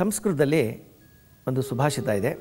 ಸಂಸ್ಕೃತದಲ್ಲಿ ಒಂದು ಸುಭಾಷಿತ ಇದೆ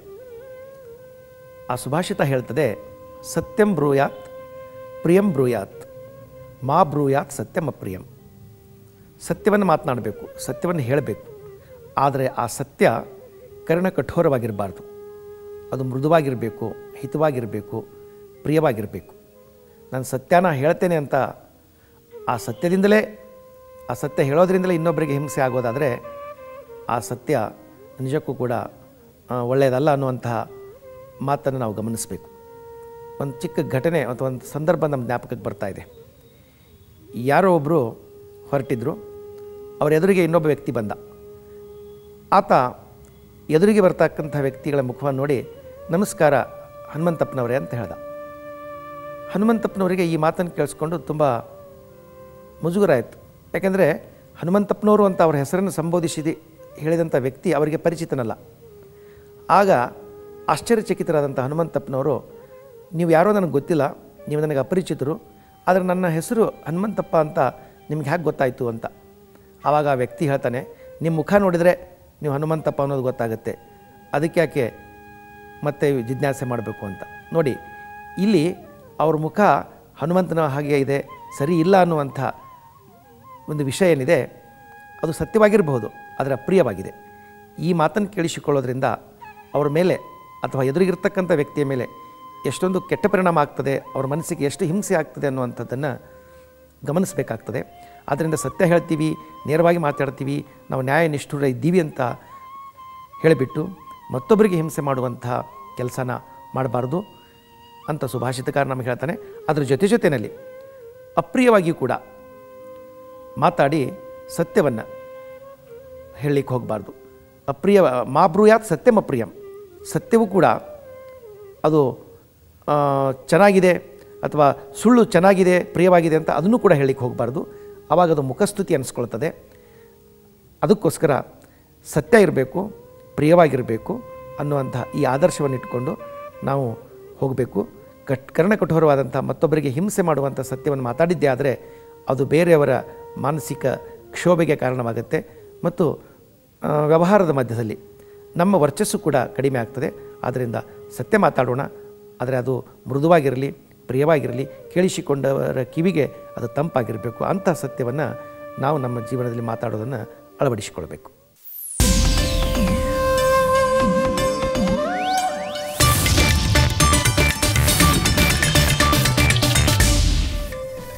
ಆ ಸುಭಾಷಿತ ಹೇಳ್ತದೆ ಸತ್ಯಂ ಬ್ರೂಯಾತ್ ಪ್ರಿಯಂ ಬ್ರೂಯಾತ್ ಮಾ ಬ್ರೂಯಾತ್ ಸತ್ಯಂ ಅಪ್ರಿಯಂ ಸತ್ಯವನ್ನು ಮಾತನಾಡಬೇಕು ಸತ್ಯವನ್ನು ಹೇಳಬೇಕು ಆದರೆ ಆ ಸತ್ಯ ಕರ್ಣ ಕಠೋರವಾಗಿರಬಾರ್ದು ಅದು ಮೃದುವಾಗಿರಬೇಕು ಹಿತವಾಗಿರಬೇಕು ಪ್ರಿಯವಾಗಿರಬೇಕು ನಾನು ಸತ್ಯನ ಹೇಳ್ತೇನೆ ಅಂತ ಆ ಸತ್ಯದಿಂದಲೇ ಆ ಸತ್ಯ ಹೇಳೋದ್ರಿಂದಲೇ ಇನ್ನೊಬ್ಬರಿಗೆ ಹಿಂಸೆ ಆಗೋದಾದರೆ ಆ ಸತ್ಯ ನಿಜಕ್ಕೂ ಕೂಡ ಆ, ಒಳ್ಳೆಯದಲ್ಲ ಅನ್ನುವಂತಹ ಮಾತನ್ನು ನಾವು ಗಮನಿಸಬೇಕು ಒಂದು ಚಿಕ್ಕ ಘಟನೆ ಅಥವಾ ಒಂದು ಸಂದರ್ಭ ನಮ್ಮ ಜ್ಞಾಪಕಕ್ಕೆ ಬರ್ತಾ ಇದೆ ಯಾರೋ ಒಬ್ಬರು ಹೊರಟಿದ್ರು ಅವರ ಎದುರಿಗೆ ಇನ್ನೊಬ್ಬ ವ್ಯಕ್ತಿ ಬಂದ ಆತ ಎದುರಿಗೆ ಬರ್ತಕ್ಕಂಥ ವ್ಯಕ್ತಿಗಳ ಮುಖವನ್ನು ನೋಡಿ ನಮಸ್ಕಾರ ಹನುಮಂತಪ್ಪನವರೇ ಅಂತ ಹೇಳ್ದ ಹನುಮಂತಪ್ಪನವರಿಗೆ ಈ ಮಾತನ್ನು ಕೇಳಿಸ್ಕೊಂಡು ತುಂಬ ಮುಜುಗರ ಆಯಿತು ಯಾಕೆಂದರೆ ಹನುಮಂತಪ್ಪನವರು ಅಂತ ಅವರ ಹೆಸರನ್ನು ಸಂಬೋಧಿಸಿದಿ ಹೇಳಿದಂಥ ವ್ಯಕ್ತಿ ಅವರಿಗೆ ಪರಿಚಿತನಲ್ಲ ಆಗ ಆಶ್ಚರ್ಯಚಕಿತರಾದಂಥ ಹನುಮಂತಪ್ಪನವರು ನೀವು ಯಾರೋ ನನಗೆ ಗೊತ್ತಿಲ್ಲ ನೀವು ನನಗೆ ಅಪರಿಚಿತರು ಆದರೆ ನನ್ನ ಹೆಸರು ಹನುಮಂತಪ್ಪ ಅಂತ ನಿಮ್ಗೆ ಹೇಗೆ ಗೊತ್ತಾಯಿತು ಅಂತ ಆವಾಗ ಆ ವ್ಯಕ್ತಿ ಹೇಳ್ತಾನೆ ನಿಮ್ಮ ಮುಖ ನೋಡಿದರೆ ನೀವು ಹನುಮಂತಪ್ಪ ಅನ್ನೋದು ಗೊತ್ತಾಗುತ್ತೆ ಅದಕ್ಕೆ ಯಾಕೆ ಮತ್ತೆ ಜಿಜ್ಞಾಸೆ ಮಾಡಬೇಕು ಅಂತ ನೋಡಿ ಇಲ್ಲಿ ಅವ್ರ ಮುಖ ಹನುಮಂತನ ಹಾಗೆ ಇದೆ ಸರಿ ಇಲ್ಲ ಅನ್ನುವಂಥ ಒಂದು ವಿಷಯ ಏನಿದೆ ಅದು ಸತ್ಯವಾಗಿರಬಹುದು ಆದರೆ ಅಪ್ರಿಯವಾಗಿದೆ ಈ ಮಾತನ್ನು ಕೇಳಿಸಿಕೊಳ್ಳೋದ್ರಿಂದ ಅವರ ಮೇಲೆ ಅಥವಾ ಎದುರಿಗಿರ್ತಕ್ಕಂಥ ವ್ಯಕ್ತಿಯ ಮೇಲೆ ಎಷ್ಟೊಂದು ಕೆಟ್ಟ ಪರಿಣಾಮ ಆಗ್ತದೆ ಅವ್ರ ಮನಸ್ಸಿಗೆ ಎಷ್ಟು ಹಿಂಸೆ ಆಗ್ತದೆ ಅನ್ನುವಂಥದ್ದನ್ನು ಗಮನಿಸಬೇಕಾಗ್ತದೆ ಆದ್ದರಿಂದ ಸತ್ಯ ಹೇಳ್ತೀವಿ ನೇರವಾಗಿ ಮಾತಾಡ್ತೀವಿ ನಾವು ನ್ಯಾಯ ನಿಷ್ಠುರ ಇದ್ದೀವಿ ಅಂತ ಹೇಳಿಬಿಟ್ಟು ಮತ್ತೊಬ್ಬರಿಗೆ ಹಿಂಸೆ ಮಾಡುವಂಥ ಕೆಲಸನ ಮಾಡಬಾರ್ದು ಅಂತ ಸುಭಾಷಿತಕಾರ ನಮಗೆ ಹೇಳ್ತಾನೆ ಅದರ ಜೊತೆ ಜೊತೆಯಲ್ಲಿ ಅಪ್ರಿಯವಾಗಿಯೂ ಕೂಡ ಮಾತಾಡಿ ಸತ್ಯವನ್ನು ಹೇಳಲಿಕ್ಕೆ ಹೋಗಬಾರ್ದು ಅಪ್ರಿಯ ಮಾ ಬ್ರೂಯಾತ್ ಸತ್ಯಂ ಅಪ್ರಿಯಂ ಸತ್ಯವೂ ಕೂಡ ಅದು ಆ, ಚೆನ್ನಾಗಿದೆ ಅಥವಾ ಸುಳ್ಳು ಚೆನ್ನಾಗಿದೆ ಪ್ರಿಯವಾಗಿದೆ ಅಂತ ಅದನ್ನು ಕೂಡ ಹೇಳಲಿಕ್ಕೆ ಹೋಗಬಾರ್ದು ಆವಾಗ ಅದು ಮುಖಸ್ತುತಿ ಅನಿಸ್ಕೊಳ್ತದೆ ಅದಕ್ಕೋಸ್ಕರ ಸತ್ಯ ಇರಬೇಕು ಪ್ರಿಯವಾಗಿರಬೇಕು ಅನ್ನುವಂಥ ಈ ಆದರ್ಶವನ್ನು ಇಟ್ಕೊಂಡು ನಾವು ಹೋಗಬೇಕು ಕಟ್ ಕರ್ಣ ಕಠೋರವಾದಂಥ ಮತ್ತೊಬ್ಬರಿಗೆ ಹಿಂಸೆ ಮಾಡುವಂಥ ಸತ್ಯವನ್ನು ಮಾತಾಡಿದ್ದೇ ಆದರೆ ಅದು ಬೇರೆಯವರ ಮಾನಸಿಕ ಕ್ಷೋಭೆಗೆ ಕಾರಣವಾಗುತ್ತೆ ಮತ್ತು ಆ, ವ್ಯವಹಾರದ ಮಧ್ಯದಲ್ಲಿ ನಮ್ಮ ವರ್ಚಸ್ಸು ಕೂಡ ಕಡಿಮೆ ಆಗ್ತದೆ ಆದ್ದರಿಂದ ಸತ್ಯ ಮಾತಾಡೋಣ ಆದರೆ ಅದು ಮೃದುವಾಗಿರಲಿ ಪ್ರಿಯವಾಗಿರಲಿ ಕೇಳಿಸಿಕೊಂಡವರ ಕಿವಿಗೆ ಅದು ತಂಪಾಗಿರಬೇಕು ಅಂಥ ಸತ್ಯವನ್ನು ನಾವು ನಮ್ಮ ಜೀವನದಲ್ಲಿ ಮಾತಾಡೋದನ್ನು ಅಳವಡಿಸಿಕೊಳ್ಬೇಕು